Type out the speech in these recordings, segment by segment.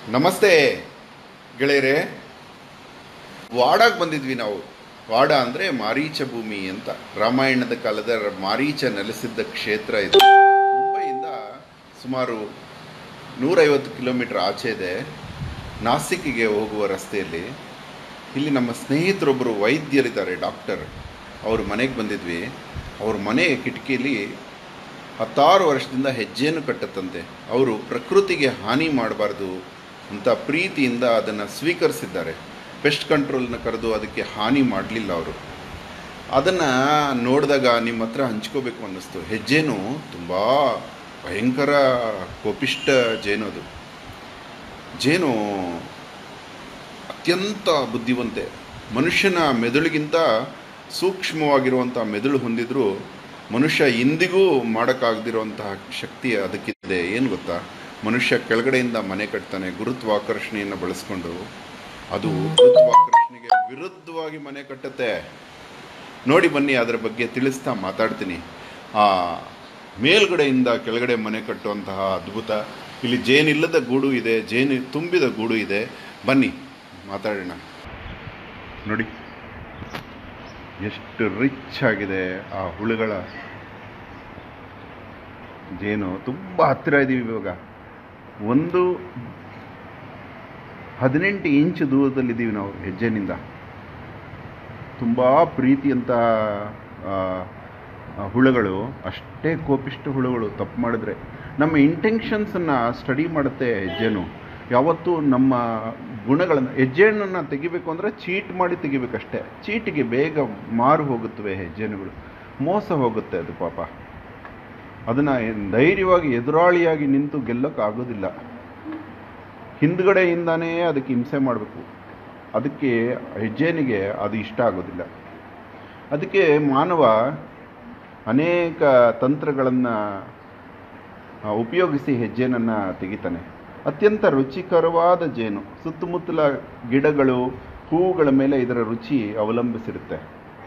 ನಮಸ್ತೆ ಗೆಳೆಯರೆ ವಾಡಾಗೆ ಬಂದಿದ್ವಿ ನಾವು ವಾಡ ಅಂದರೆ ಮಾರೀಚ ಭೂಮಿ ಅಂತ ರಾಮಾಯಣದ ಕಾಲದ ಮಾರೀಚ ನೆಲೆಸಿದ್ದ ಕ್ಷೇತ್ರ ಇದು ಮುಂಬೈಯಿಂದ ಸುಮಾರು ನೂರೈವತ್ತು ಕಿಲೋಮೀಟರ್ ಆಚೆ ಇದೆ ನಾಸಿಕ್ಗೆ ಹೋಗುವ ರಸ್ತೆಯಲ್ಲಿ ಇಲ್ಲಿ ನಮ್ಮ ಸ್ನೇಹಿತರೊಬ್ಬರು ವೈದ್ಯರಿದ್ದಾರೆ ಡಾಕ್ಟರ್ ಅವ್ರ ಮನೆಗೆ ಬಂದಿದ್ವಿ ಅವ್ರ ಮನೆ ಕಿಟಕಿಯಲ್ಲಿ ಹತ್ತಾರು ವರ್ಷದಿಂದ ಹೆಜ್ಜೆಯನ್ನು ಕಟ್ಟತ್ತಂತೆ ಅವರು ಪ್ರಕೃತಿಗೆ ಹಾನಿ ಮಾಡಬಾರ್ದು ಅಂತ ಪ್ರೀತಿಯಿಂದ ಅದನ್ನು ಸ್ವೀಕರಿಸಿದ್ದಾರೆ ಪೆಸ್ಟ್ ಕಂಟ್ರೋಲ್ನ ಕರೆದು ಅದಕ್ಕೆ ಹಾನಿ ಮಾಡಲಿಲ್ಲ ಅವರು ಅದನ್ನು ನೋಡಿದಾಗ ನಿಮ್ಮ ಹತ್ರ ಹಂಚ್ಕೋಬೇಕು ಅನ್ನಿಸ್ತು ಹೆಜ್ಜೆನು ತುಂಬ ಭಯಂಕರ ಕೋಪಿಷ್ಟ ಜೇನು ಅದು ಜೇನು ಅತ್ಯಂತ ಬುದ್ಧಿವಂತೆ ಮನುಷ್ಯನ ಮೆದುಳಿಗಿಂತ ಸೂಕ್ಷ್ಮವಾಗಿರುವಂಥ ಮೆದುಳು ಹೊಂದಿದ್ರು ಮನುಷ್ಯ ಇಂದಿಗೂ ಮಾಡೋಕ್ಕಾಗದಿರುವಂತಹ ಶಕ್ತಿ ಅದಕ್ಕಿದೆ ಏನು ಗೊತ್ತಾ ಮನುಷ್ಯ ಕೆಳಗಡೆಯಿಂದ ಮನೆ ಕಟ್ತಾನೆ ಗುರುತ್ವಾಕರ್ಷಣೆಯನ್ನು ಬಳಸ್ಕೊಂಡು ಅದು ಗುರುತ್ವಾಕರ್ಷಣೆಗೆ ವಿರುದ್ಧವಾಗಿ ಮನೆ ಕಟ್ಟುತ್ತೆ ನೋಡಿ ಬನ್ನಿ ಅದರ ಬಗ್ಗೆ ತಿಳಿಸ್ತಾ ಮಾತಾಡ್ತೀನಿ ಆ ಮೇಲ್ಗಡೆಯಿಂದ ಕೆಳಗಡೆ ಮನೆ ಕಟ್ಟುವಂತಹ ಅದ್ಭುತ ಇಲ್ಲಿ ಜೇನಿಲ್ಲದ ಗೂಡು ಇದೆ ಜೇನು ತುಂಬಿದ ಗೂಡು ಇದೆ ಬನ್ನಿ ಮಾತಾಡೋಣ ನೋಡಿ ಎಷ್ಟು ರಿಚ್ ಆಗಿದೆ ಆ ಹುಳುಗಳ ಜೇನು ತುಂಬ ಹತ್ತಿರ ಇದ್ದೀವಿ ಇವಾಗ ಒಂದು ಹದಿನೆಂಟು ಇಂಚ್ ದೂರದಲ್ಲಿದ್ದೀವಿ ನಾವು ಹೆಜ್ಜೆನಿಂದ ತುಂಬ ಪ್ರೀತಿಯಂಥ ಆ, ಆ ಹುಳುಗಳು ಅಷ್ಟೇ ಕೋಪಿಷ್ಟ ಹುಳುಗಳು ತಪ್ಪು ಮಾಡಿದ್ರೆ ನಮ್ಮ ಇಂಟೆನ್ಷನ್ಸನ್ನು ಸ್ಟಡಿ ಮಾಡುತ್ತೆ ಹೆಜ್ಜೆನು ಯಾವತ್ತೂ ನಮ್ಮ ಗುಣಗಳನ್ನು ಹೆಜ್ಜೆಹಣ್ಣನ್ನು ತೆಗಿಬೇಕು ಅಂದರೆ ಚೀಟ್ ಮಾಡಿ ತೆಗಿಬೇಕಷ್ಟೇ ಚೀಟಿಗೆ ಬೇಗ ಮಾರು ಹೋಗುತ್ತವೆ ಹೆಜ್ಜೆನುಗಳು ಮೋಸ ಹೋಗುತ್ತೆ ಅದು ಪಾಪ ಅದನ್ನು ಧೈರ್ಯವಾಗಿ ಎದುರಾಳಿಯಾಗಿ ನಿಂತು ಗೆಲ್ಲೋಕ್ಕಾಗೋದಿಲ್ಲ ಹಿಂದ್ಗಡೆಯಿಂದಾನೇ ಅದಕ್ಕೆ ಹಿಂಸೆ ಮಾಡಬೇಕು ಅದಕ್ಕೆ ಹೆಜ್ಜೆನಿಗೆ ಅದು ಇಷ್ಟ ಆಗೋದಿಲ್ಲ ಅದಕ್ಕೆ ಮಾನವ ಅನೇಕ ತಂತ್ರಗಳನ್ನು ಉಪಯೋಗಿಸಿ ಹೆಜ್ಜೆನನ್ನು ತೆಗಿತಾನೆ ಅತ್ಯಂತ ರುಚಿಕರವಾದ ಜೇನು ಸುತ್ತಮುತ್ತಲ ಗಿಡಗಳು ಹೂವುಗಳ ಮೇಲೆ ಇದರ ರುಚಿ ಅವಲಂಬಿಸಿರುತ್ತೆ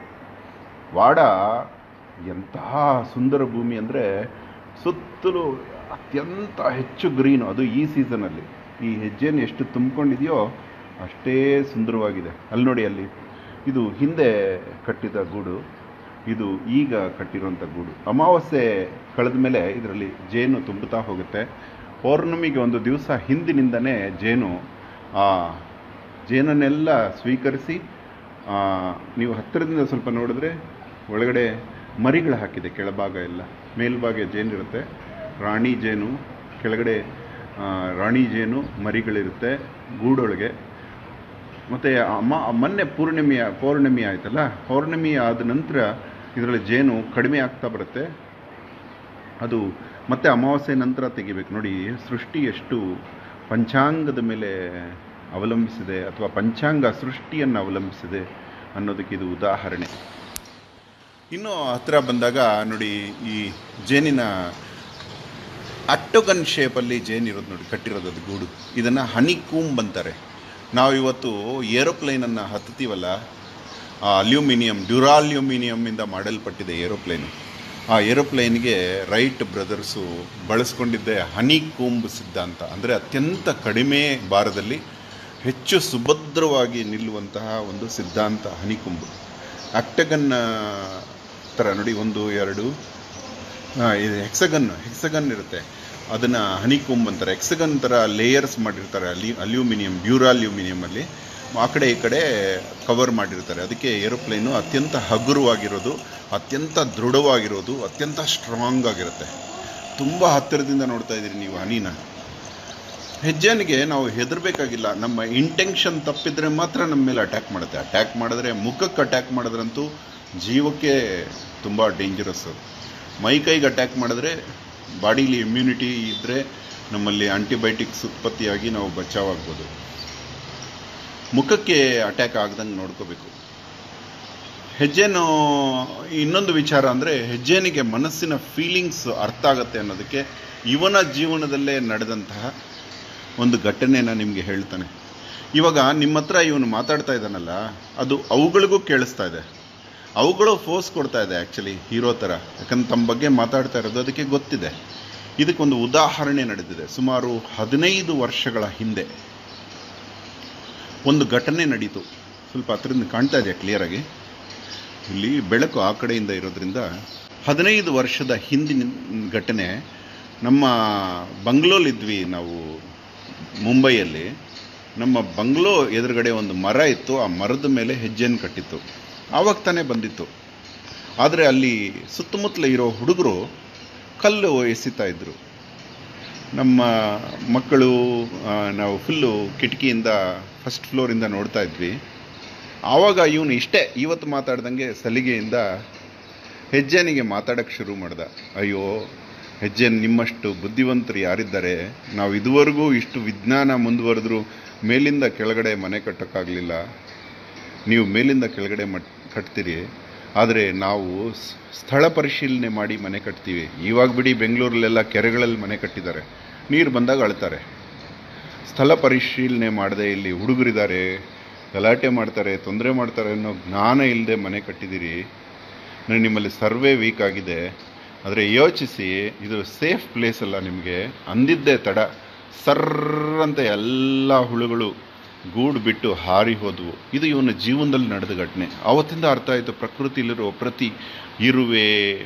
ವಾಡ ಎಂತಹ ಸುಂದರ ಭೂಮಿ ಅಂದರೆ ಸುತ್ತಲೂ ಅತ್ಯಂತ ಹೆಚ್ಚು ಗ್ರೀನು ಅದು ಈ ಸೀಸನಲ್ಲಿ ಈ ಹೆಜ್ಜೆಯನ್ನು ಎಷ್ಟು ತುಂಬಿಕೊಂಡಿದೆಯೋ ಅಷ್ಟೇ ಸುಂದರವಾಗಿದೆ ಅಲ್ಲಿ ನೋಡಿ ಅಲ್ಲಿ ಇದು ಹಿಂದೆ ಕಟ್ಟಿದ ಗೂಡು ಇದು ಈಗ ಕಟ್ಟಿರುವಂಥ ಗೂಡು ಅಮಾವಾಸ್ಯೆ ಕಳೆದ ಮೇಲೆ ಇದರಲ್ಲಿ ಜೇನು ತುಂಬುತ್ತಾ ಹೋಗುತ್ತೆ ಪೌರ್ಣಮಿಗೆ ಒಂದು ದಿವಸ ಹಿಂದಿನಿಂದನೇ ಜೇನು ಆ ಜೇನನ್ನೆಲ್ಲ ಸ್ವೀಕರಿಸಿ ಆ, ನೀವು ಹತ್ತಿರದಿಂದ ಸ್ವಲ್ಪ ನೋಡಿದ್ರೆ ಒಳಗಡೆ ಮರಿಗಳು ಹಾಕಿದೆ ಕೆಳಭಾಗ ಎಲ್ಲ ಮೇಲ್ಭಾಗ ಜೇನಿರುತ್ತೆ ರಾಣಿ ಜೇನು ಕೆಳಗಡೆ ಆ, ರಾಣಿ ಜೇನು ಮರಿಗಳಿರುತ್ತೆ ಗೂಡೊಳಗೆ ಮತ್ತು ಅಮ್ಮ ಮೊನ್ನೆ ಪೂರ್ಣಿಮೆಯ ಪೌರ್ಣಮಿ ಆಯ್ತಲ್ಲ ಪೌರ್ಣಮಿ ಆದ ನಂತರ ಇದರಲ್ಲಿ ಜೇನು ಕಡಿಮೆ ಆಗ್ತಾ ಬರುತ್ತೆ ಅದು ಮತ್ತೆ ಅಮಾವಾಸ್ಯೆ ನಂತರ ತೆಗಿಬೇಕು ನೋಡಿ ಸೃಷ್ಟಿ ಎಷ್ಟು ಪಂಚಾಂಗದ ಮೇಲೆ ಅವಲಂಬಿಸಿದೆ ಅಥವಾ ಪಂಚಾಂಗ ಸೃಷ್ಟಿಯನ್ನು ಅವಲಂಬಿಸಿದೆ ಅನ್ನೋದಕ್ಕೆ ಇದು ಉದಾಹರಣೆ ಇನ್ನು ಹತ್ತಿರ ಬಂದಾಗ ನೋಡಿ ಈ ಜೇನಿನ ಅಟ್ಟೊಗನ್ ಶೇಪಲ್ಲಿ ಜೇನಿರೋದು ನೋಡಿ ಕಟ್ಟಿರೋದು ಅದು ಗೂಡು ಇದನ್ನು ಹನಿ ಕೂಂಬ್ ಅಂತಾರೆ ನಾವು ಇವತ್ತು ಏರೋಪ್ಲೇನನ್ನು ಹತ್ತುತ್ತೀವಲ್ಲ ಆ ಅಲ್ಯೂಮಿನಿಯಂ ಡ್ಯುರಾಲ್ಯೂಮಿನಿಯಮ್ಮಿಂದ ಮಾಡಲ್ಪಟ್ಟಿದೆ ಏರೋಪ್ಲೇನು ಆ ಏರೋಪ್ಲೇನ್ಗೆ ರೈಟ್ ಬ್ರದರ್ಸು ಬಳಸ್ಕೊಂಡಿದ್ದೆ ಹನಿ ಕೂಂಬ್ ಸಿದ್ಧಾಂತ ಅಂದರೆ ಅತ್ಯಂತ ಕಡಿಮೆ ಭಾರದಲ್ಲಿ ಹೆಚ್ಚು ಸುಭದ್ರವಾಗಿ ನಿಲ್ಲುವಂತಹ ಒಂದು ಸಿದ್ಧಾಂತ ಹನಿಕುಂಬು ಅಕ್ಟಗನ್ನ ಥರ ನೋಡಿ ಒಂದು ಎರಡು ಆ, ಇದು ಹೆಕ್ಸಗನ್ ಹೆಕ್ಸಗನ್ ಇರುತ್ತೆ ಅದನ್ನು ಹನಿಕೊಂಬ್ ಅಂತಾರೆ ಹೆಕ್ಸಗನ್ ಥರ ಲೇಯರ್ಸ್ ಮಾಡಿರ್ತಾರೆ ಅಲ್ಲಿ ಅಲ್ಯೂಮಿನಿಯಂ ಡ್ಯೂರಾಲ್ಯೂಮಿನಿಯಮಲ್ಲಿ ಆ ಕಡೆ ಈ ಕಡೆ ಕವರ್ ಮಾಡಿರ್ತಾರೆ ಅದಕ್ಕೆ ಏರೋಪ್ಲೇನು ಅತ್ಯಂತ ಹಗುರವಾಗಿರೋದು ಅತ್ಯಂತ ದೃಢವಾಗಿರೋದು ಅತ್ಯಂತ ಸ್ಟ್ರಾಂಗ್ ಆಗಿರುತ್ತೆ ತುಂಬ ಹತ್ತಿರದಿಂದ ನೋಡ್ತಾ ಇದ್ದೀರಿ ನೀವು ಹನಿನ ಹೆಜ್ಜೆನಿಗೆ ನಾವು ಹೆದರಬೇಕಾಗಿಲ್ಲ ನಮ್ಮ ಇಂಟೆನ್ಷನ್ ತಪ್ಪಿದ್ರೆ ಮಾತ್ರ ನಮ್ಮ ಮೇಲೆ ಅಟ್ಯಾಕ್ ಮಾಡುತ್ತೆ ಅಟ್ಯಾಕ್ ಮಾಡಿದ್ರೆ ಮುಖಕ್ಕೆ ಅಟ್ಯಾಕ್ ಮಾಡಿದ್ರಂತೂ ಜೀವಕ್ಕೆ ತುಂಬ ಡೇಂಜರಸ್ ಅದು ಮೈ ಕೈಗೆ ಅಟ್ಯಾಕ್ ಮಾಡಿದ್ರೆ ಬಾಡಿಲಿ ಇಮ್ಯುನಿಟಿ ಇದ್ದರೆ ನಮ್ಮಲ್ಲಿ ಆಂಟಿಬಯೋಟಿಕ್ಸ್ ಉತ್ಪತ್ತಿಯಾಗಿ ನಾವು ಬಚಾವಾಗ್ಬೋದು ಮುಖಕ್ಕೆ ಅಟ್ಯಾಕ್ ಆಗ್ದಂಗೆ ನೋಡ್ಕೋಬೇಕು ಹೆಜ್ಜೆನು ಇನ್ನೊಂದು ವಿಚಾರ ಅಂದರೆ ಹೆಜ್ಜೆನಿಗೆ ಮನಸ್ಸಿನ ಫೀಲಿಂಗ್ಸ್ ಅರ್ಥ ಆಗುತ್ತೆ ಅನ್ನೋದಕ್ಕೆ ಇವನ ಜೀವನದಲ್ಲೇ ನಡೆದಂತಹ ಒಂದು ಘಟನೆನ ನಿಮಗೆ ಹೇಳ್ತಾನೆ ಇವಾಗ ನಿಮ್ಮ ಹತ್ರ ಇವನು ಮಾತಾಡ್ತಾ ಇದ್ದಾನಲ್ಲ ಅದು ಅವುಗಳಿಗೂ ಕೇಳಿಸ್ತಾ ಇದೆ ಅವುಗಳು ಫೋರ್ಸ್ ಕೊಡ್ತಾ ಇದೆ ಆ್ಯಕ್ಚುಲಿ ಹೀರೋ ಥರ ಯಾಕಂದ್ರೆ ತಮ್ಮ ಬಗ್ಗೆ ಮಾತಾಡ್ತಾ ಇರೋದು ಅದಕ್ಕೆ ಗೊತ್ತಿದೆ ಇದಕ್ಕೊಂದು ಉದಾಹರಣೆ ನಡೆದಿದೆ ಸುಮಾರು ಹದಿನೈದು ವರ್ಷಗಳ ಹಿಂದೆ ಒಂದು ಘಟನೆ ನಡೀತು ಸ್ವಲ್ಪ ಹತ್ರದಿಂದ ಕಾಣ್ತಾ ಇದೆಯಾ ಕ್ಲಿಯರಾಗಿ ಇಲ್ಲಿ ಬೆಳಕು ಆ ಕಡೆಯಿಂದ ಇರೋದ್ರಿಂದ ಹದಿನೈದು ವರ್ಷದ ಹಿಂದಿನ ಘಟನೆ ನಮ್ಮ ಬಂಗ್ಲೋಲಿದ್ವಿ ನಾವು ಮುಂಬೈಯಲ್ಲಿ ನಮ್ಮ ಬಂಗ್ಲೋ ಎದುರುಗಡೆ ಒಂದು ಮರ ಇತ್ತು ಆ ಮರದ ಮೇಲೆ ಹೆಜ್ಜೆಯನ್ನು ಕಟ್ಟಿತ್ತು ಆವಾಗ ತಾನೇ ಬಂದಿತ್ತು ಆದರೆ ಅಲ್ಲಿ ಸುತ್ತಮುತ್ತಲ ಇರೋ ಹುಡುಗರು ಕಲ್ಲು ಎಸಿತಾ ಇದ್ರು ನಮ್ಮ ಮಕ್ಕಳು ಆ, ನಾವು ಫುಲ್ಲು ಕಿಟಕಿಯಿಂದ ಫಸ್ಟ್ ಫ್ಲೋರಿಂದ ನೋಡ್ತಾ ಇದ್ವಿ ಆವಾಗ ಇವನು ಇಷ್ಟೇ ಇವತ್ತು ಮಾತಾಡ್ದಂಗೆ ಸಲಿಗೆಯಿಂದ ಹೆಜ್ಜೆನಿಗೆ ಮಾತಾಡಕ್ಕೆ ಶುರು ಮಾಡ್ದ ಅಯ್ಯೋ ಹೆಜ್ಜೆ ನಿಮ್ಮಷ್ಟು ಬುದ್ಧಿವಂತರು ಯಾರಿದ್ದಾರೆ ನಾವು ಇದುವರೆಗೂ ಇಷ್ಟು ವಿಜ್ಞಾನ ಮುಂದುವರೆದ್ರು ಮೇಲಿಂದ ಕೆಳಗಡೆ ಮನೆ ಕಟ್ಟೋಕ್ಕಾಗಲಿಲ್ಲ ನೀವು ಮೇಲಿಂದ ಕೆಳಗಡೆ ಮಟ್ ಕಟ್ತೀರಿ ಆದರೆ ನಾವು ಸ್- ಸ್ಥಳ ಪರಿಶೀಲನೆ ಮಾಡಿ ಮನೆ ಕಟ್ತೀವಿ ಇವಾಗ ಬಿಡಿ ಬೆಂಗಳೂರಲ್ಲೆಲ್ಲ ಕೆರೆಗಳಲ್ಲಿ ಮನೆ ಕಟ್ಟಿದ್ದಾರೆ ನೀರು ಬಂದಾಗ ಅಳ್ತಾರೆ ಸ್ಥಳ ಪರಿಶೀಲನೆ ಮಾಡದೆ ಇಲ್ಲಿ ಹುಡುಗರಿದ್ದಾರೆ ಗಲಾಟೆ ಮಾಡ್ತಾರೆ ತೊಂದರೆ ಮಾಡ್ತಾರೆ ಅನ್ನೋ ಜ್ಞಾನ ಇಲ್ಲದೆ ಮನೆ ಕಟ್ಟಿದ್ದೀರಿ ನಾನು ನಿಮ್ಮಲ್ಲಿ ಸರ್ವೇ ವೀಕ್ ಆಗಿದೆ ಆದರೆ ಯೋಚಿಸಿ ಇದು ಸೇಫ್ ಪ್ಲೇಸ್ ಅಲ್ಲ ನಿಮಗೆ ಅಂದಿದ್ದೇ ತಡ ಸರ್ರಂತ ಎಲ್ಲ ಹುಳುಗಳು ಗೂಡು ಬಿಟ್ಟು ಹಾರಿ ಹೋದವು ಇದು ಇವನ ಜೀವನದಲ್ಲಿ ನಡೆದ ಘಟನೆ ಆವತ್ತಿಂದ ಅರ್ಥ ಆಯಿತು ಪ್ರಕೃತಿಯಲ್ಲಿರೋ ಪ್ರತಿ ಇರುವೆ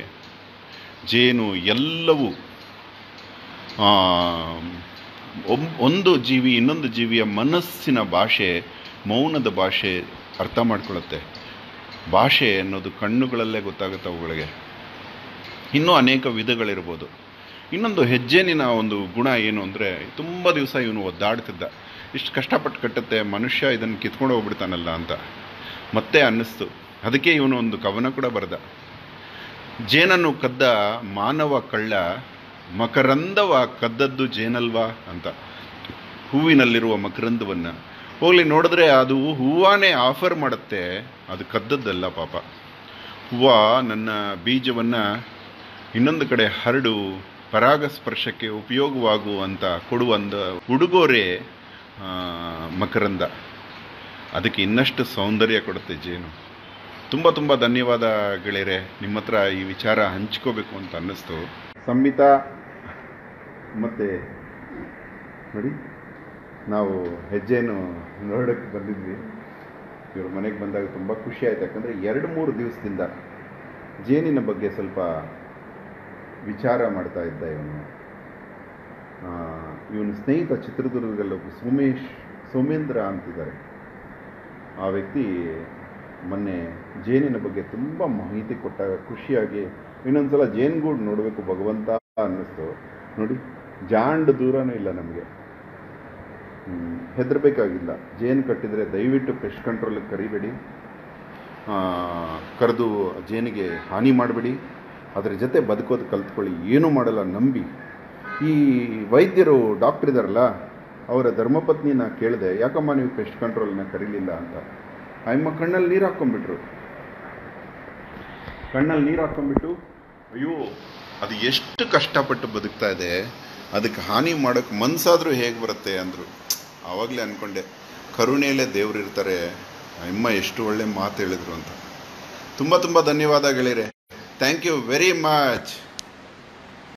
ಜೇನು ಎಲ್ಲವೂ ಆ, ಒಮ್- ಒಂದು ಜೀವಿ ಇನ್ನೊಂದು ಜೀವಿಯ ಮನಸ್ಸಿನ ಭಾಷೆ ಮೌನದ ಭಾಷೆ ಅರ್ಥ ಮಾಡ್ಕೊಳ್ಳುತ್ತೆ ಭಾಷೆ ಅನ್ನೋದು ಕಣ್ಣುಗಳಲ್ಲೇ ಗೊತ್ತಾಗುತ್ತೆ ಅವುಗಳಿಗೆ ಇನ್ನೂ ಅನೇಕ ವಿಧಗಳಿರ್ಬೋದು ಇನ್ನೊಂದು ಹೆಜ್ಜೆನಿನ ಒಂದು ಗುಣ ಏನು ಅಂದರೆ ತುಂಬ ದಿವಸ ಇವನು ಒದ್ದಾಡ್ತಿದ್ದ ಇಷ್ಟು ಕಷ್ಟಪಟ್ಟು ಕಟ್ಟುತ್ತೆ ಮನುಷ್ಯ ಇದನ್ನು ಕಿತ್ಕೊಂಡು ಹೋಗ್ಬಿಡ್ತಾನಲ್ಲ ಅಂತ ಮತ್ತೆ ಅನ್ನಿಸ್ತು ಅದಕ್ಕೆ ಇವನು ಒಂದು ಕವನ ಕೂಡ ಬರೆದ ಜೇನನ್ನು ಕದ್ದ ಮಾನವ ಕಳ್ಳ ಮಕರಂದವ ಕದ್ದದ್ದು ಜೇನಲ್ವಾ ಅಂತ ಹೂವಿನಲ್ಲಿರುವ ಮಕರಂದವನ್ನು ಹೋಗ್ಲಿ ನೋಡಿದ್ರೆ ಅದು ಹೂವಾನೇ ಆಫರ್ ಮಾಡುತ್ತೆ ಅದು ಕದ್ದದ್ದಲ್ಲ ಪಾಪ ಹೂವ ನನ್ನ ಬೀಜವನ್ನು ಇನ್ನೊಂದು ಕಡೆ ಹರಡು ಪರಾಗಸ್ಪರ್ಶಕ್ಕೆ ಉಪಯೋಗವಾಗುವಂತ ಕೊಡುವಂತ ಉಡುಗೊರೆ ಆ, ಮಕರಂದ ಅದಕ್ಕೆ ಇನ್ನಷ್ಟು ಸೌಂದರ್ಯ ಕೊಡುತ್ತೆ ಜೇನು ತುಂಬ ತುಂಬ ಧನ್ಯವಾದ ಗೆಳೆಯರೆ ನಿಮ್ಮ ಹತ್ರ ಈ ವಿಚಾರ ಹಂಚ್ಕೋಬೇಕು ಅಂತ ಅನ್ನಿಸ್ತು ಸಂಹಿತಾ ಮತ್ತು ನೋಡಿ ನಾವು ಹೆಜ್ಜೆಯನ್ನು ನೋಡೋಕ್ಕೆ ಬಂದಿದ್ವಿ ಇವ್ರ ಮನೆಗೆ ಬಂದಾಗ ತುಂಬ ಖುಷಿ ಆಯ್ತು ಯಾಕಂದರೆ ಎರಡು ಮೂರು ದಿವಸದಿಂದ ಜೇನಿನ ಬಗ್ಗೆ ಸ್ವಲ್ಪ ವಿಚಾರ ಮಾಡ್ತಾ ಇದ್ದ ಇವನು ಇವನು ಸ್ನೇಹಿತ ಚಿತ್ರದುರ್ಗದಲ್ಲಿ ಒಬ್ಬ ಸೋಮೇಶ್ ಸೋಮೇಂದ್ರ ಅಂತಿದ್ದಾರೆ ಆ ವ್ಯಕ್ತಿ ಮೊನ್ನೆ ಜೇನಿನ ಬಗ್ಗೆ ತುಂಬ ಮಾಹಿತಿ ಕೊಟ್ಟಾಗ ಖುಷಿಯಾಗಿ ಇನ್ನೊಂದ್ಸಲ ಜೇನುಗೂಡು ನೋಡಬೇಕು ಭಗವಂತ ಅನ್ನಿಸ್ತು ನೋಡಿ ಜಾಂಡ್ ದೂರನೂ ಇಲ್ಲ ನಮಗೆ ಹೆದರಬೇಕಾಗಿಲ್ಲ ಜೇನು ಕಟ್ಟಿದರೆ ದಯವಿಟ್ಟು ಪೆಸ್ಟ್ ಕಂಟ್ರೋಲಿಗೆ ಕರಿಬೇಡಿ ಕರೆದು ಜೇನಿಗೆ ಹಾನಿ ಮಾಡಬೇಡಿ ಅದರ ಜೊತೆ ಬದುಕೋದು ಕಲ್ತ್ಕೊಳ್ಳಿ ಏನೂ ಮಾಡಲ್ಲ ನಂಬಿ ಈ ವೈದ್ಯರು ಡಾಕ್ಟರ್ ಇದಾರಲ್ಲ ಅವರ ಧರ್ಮಪತ್ನಿನ ಕೇಳಿದೆ ಯಾಕಮ್ಮ ನೀವು ಪೆಸ್ಟ್ ಕಂಟ್ರೋಲ್ನ ಕರೀಲಿಲ್ಲ ಅಂತ ಅಮ್ಮ ಕಣ್ಣಲ್ಲಿ ನೀರು ಹಾಕ್ಕೊಂಡ್ಬಿಟ್ರು ಕಣ್ಣಲ್ಲಿ ನೀರು ಹಾಕ್ಕೊಂಡ್ಬಿಟ್ಟು ಅಯ್ಯೋ ಅದು ಎಷ್ಟು ಕಷ್ಟಪಟ್ಟು ಬದುಕ್ತಾ ಇದೆ ಅದಕ್ಕೆ ಹಾನಿ ಮಾಡೋಕ್ಕೆ ಮನ್ಸಾದರೂ ಹೇಗೆ ಬರುತ್ತೆ ಅಂದರು ಆವಾಗಲೇ ಅಂದ್ಕೊಂಡೆ ಕರುಣೆಯಲ್ಲೇ ದೇವ್ರು ಇರ್ತಾರೆ ಅಮ್ಮ ಎಷ್ಟು ಒಳ್ಳೆ ಮಾತು ಹೇಳಿದ್ರು ಅಂತ ತುಂಬ ತುಂಬ ಧನ್ಯವಾದ ಗೆಳೆಯರೆ ಥ್ಯಾಂಕ್ ಯು ವೆರಿ ಮಚ್